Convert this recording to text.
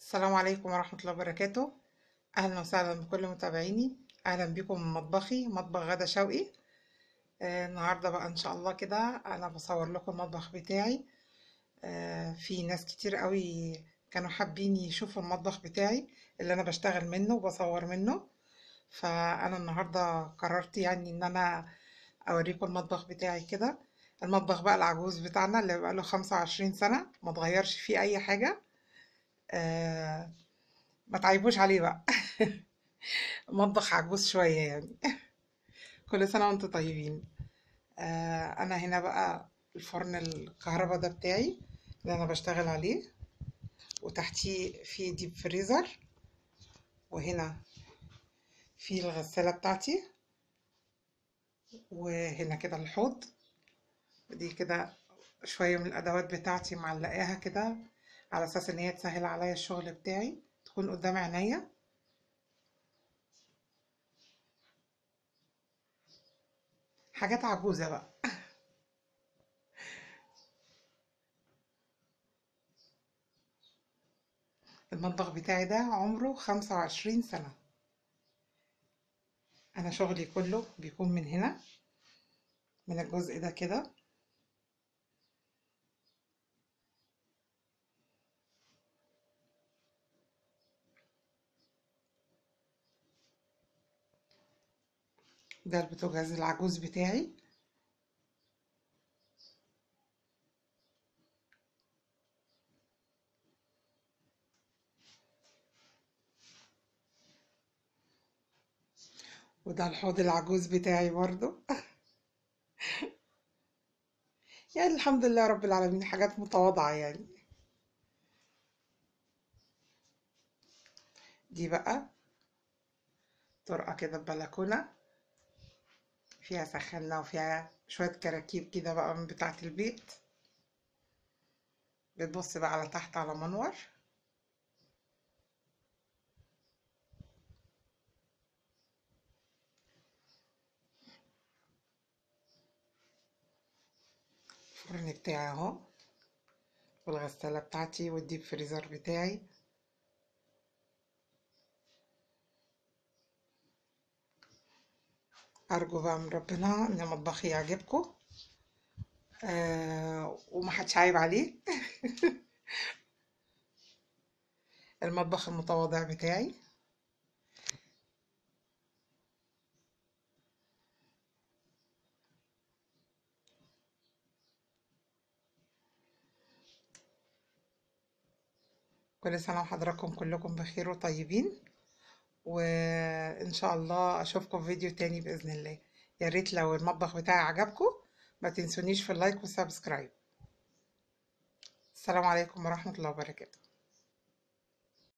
السلام عليكم ورحمة الله وبركاته أهلا وسهلا بكل متابعيني أهلا بكم من مطبخي مطبخ غدا شوقي آه النهاردة بقى إن شاء الله كده أنا بصور لكم المطبخ بتاعي آه في ناس كتير قوي كانوا حابين يشوفوا المطبخ بتاعي اللي أنا بشتغل منه وبصور منه فأنا النهاردة قررت يعني إن أنا أوريكم المطبخ بتاعي كده المطبخ بقى العجوز بتاعنا اللي بقاله خمسة وعشرين سنة ما اتغيرش فيه أي حاجة آه ما تعيبوش عليه بقى مطبخ عجوز شوية يعني كل سنة وانتم طيبين آه أنا هنا بقى الفرن الكهرباء ده بتاعي اللي أنا بشتغل عليه وتحتيه في ديب فريزر وهنا في الغسالة بتاعتي وهنا كده الحوض دي كده شوية من الأدوات بتاعتي معلقاها كده على أساس إن هي تسهل عليا الشغل بتاعي تكون قدام عينيا حاجات عجوزة بقى المطبخ بتاعي ده عمره خمسة وعشرين سنة أنا شغلي كله بيكون من هنا من الجزء ده كده ده البوتاجاز العجوز بتاعي وده الحوض العجوز بتاعي برضو يعني الحمد لله رب العالمين حاجات متواضعة يعني دي بقى طرقة كده ببلكونة فيها سخانة وفيها شوية كراكيب كده بقى من بتاعة البيت بتبص بقى على تحت على منور الفرن بتاعي اهو والغسالة بتاعتي والديب فريزر بتاعي أرجو بقى من ربنا إن مطبخي يعجبكم آه ومحدش عايب عليه المطبخ المتواضع بتاعي كل سنة وحضراتكم كلكم بخير وطيبين وإن شاء الله أشوفكم في فيديو تاني بإذن الله يا ريت لو المطبخ بتاعي عجبكم ما تنسونيش في اللايك والسبسكرايب السلام عليكم ورحمة الله وبركاته